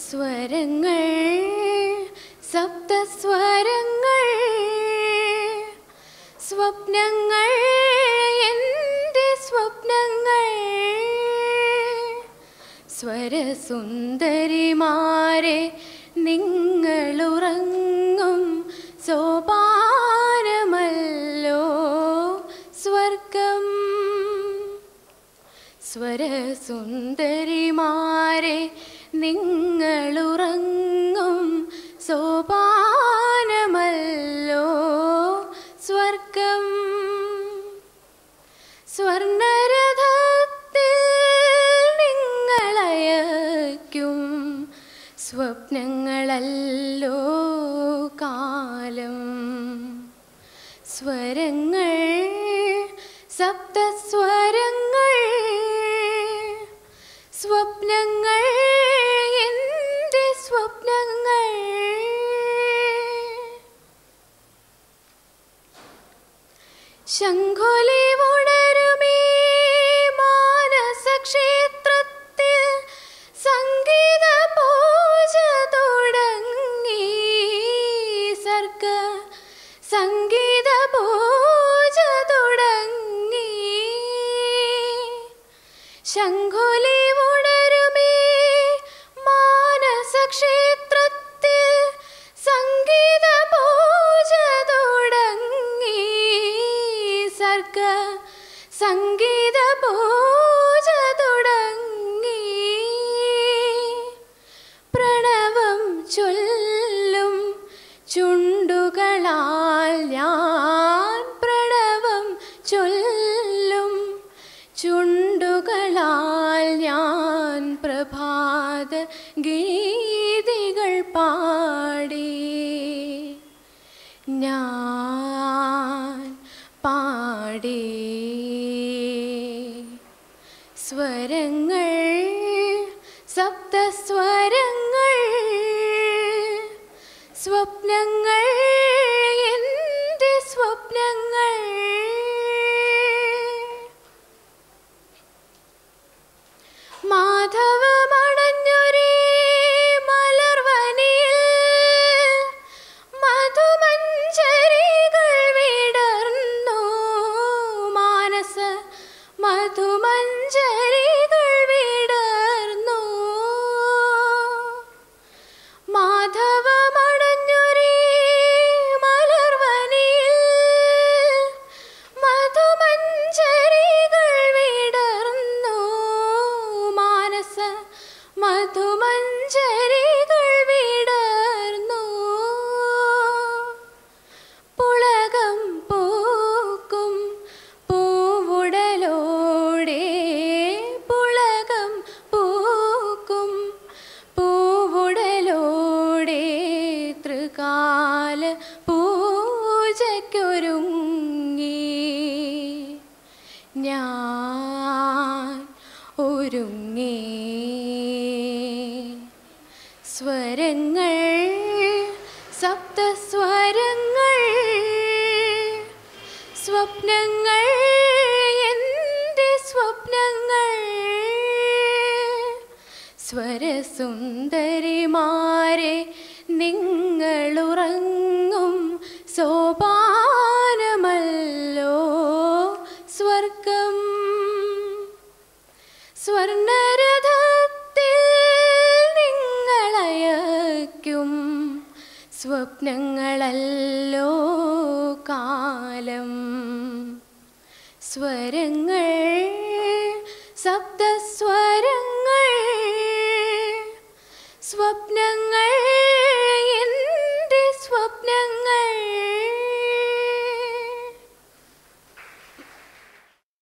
സ്വരങ്ങൾ സപ്തസ്വരങ്ങൾ സ്വപ്നങ്ങൾ എൻ്റെ സ്വപ്നങ്ങൾ സ്വരസുന്ദരിമാരെ നിങ്ങളുറങ്ങും സോപാനമല്ലോ സ്വർഗം സ്വരസുന്ദരിമാരെ നിങ്ങളുറങ്ങും സോപാനമല്ലോ സ്വർഗം സ്വർണരഥത്തിൽ നിങ്ങളയക്കും സ്വപ്നങ്ങളല്ലോ കാലം സ്വരങ്ങൾ സപ്തസ്വരങ്ങൾ സ്വപ്നങ്ങൾ എൻ്റെ സ്വപ്നങ്ങൾ ശംഖൊലി ഉണരുമീ മാനസക്ഷേത്രത്തിൽ സംഗീത പൂജ തുടങ്ങി സർഗ സംഗീത പൂജ തുടങ്ങി ശംഖുലി ഉണരുമീ മാനസക്ഷേത്രത്തിൽ സംഗീത പൂജ തുടങ്ങി സർഗ സംഗീത പൂജ തുടങ്ങി പ്രണവം ചൊല്ലും ചുണ്ടുകളാൽ ഞാൻ പ്രണവം ചൊല്ലും ചുണ്ടുകളാൽ ഞാൻ പ്രഭാത ഗീതികൾ പാടി ഞാൻ പാടി സ്വരങ്ങൾ സപ്തസ്വരങ്ങൾ സ്വപ്നങ്ങൾ എൻ്റെ സ്വപ്നങ്ങൾ മാധവമണഞ്ഞൊരേ മലർവനിയിൽ മധുമഞ്ചരികൾ വിടർന്നു മാനസ മധുമഞ്ചരികൾ വിടർന്നു മാധവമണഞ്ഞൊരേ മലർവനിയിൽ മധുമഞ്ചരികൾ വിടർന്നു മാനസ മധുമഞ്ചരികൾ വിടർന്നു പുളകം പൂക്കും പൂവുടലോടെ പുളകം പൂക്കും പൂവുടലോടെ തൃകാല പൂജയ്ക്കൊരുങ്ങി ഞാൻ ഒരുങ്ങി സ്വരങ്ങൾ സപ്തസ്വരങ്ങൾ സ്വപ്നങ്ങൾ എൻ്റെ സ്വപ്നങ്ങൾ സ്വരസുന്ദരിമാരെ നിങ്ങളുറങ്ങും സോപാനമല്ലോ സ്വർഗം സ്വർണരഥത്തിൽ നിങ്ങളയക്കും സ്വപ്നങ്ങളല്ലോ കാലം സ്വരങ്ങൾ സപ്തസ്വരങ്ങൾ സ്വപ്നങ്ങൾ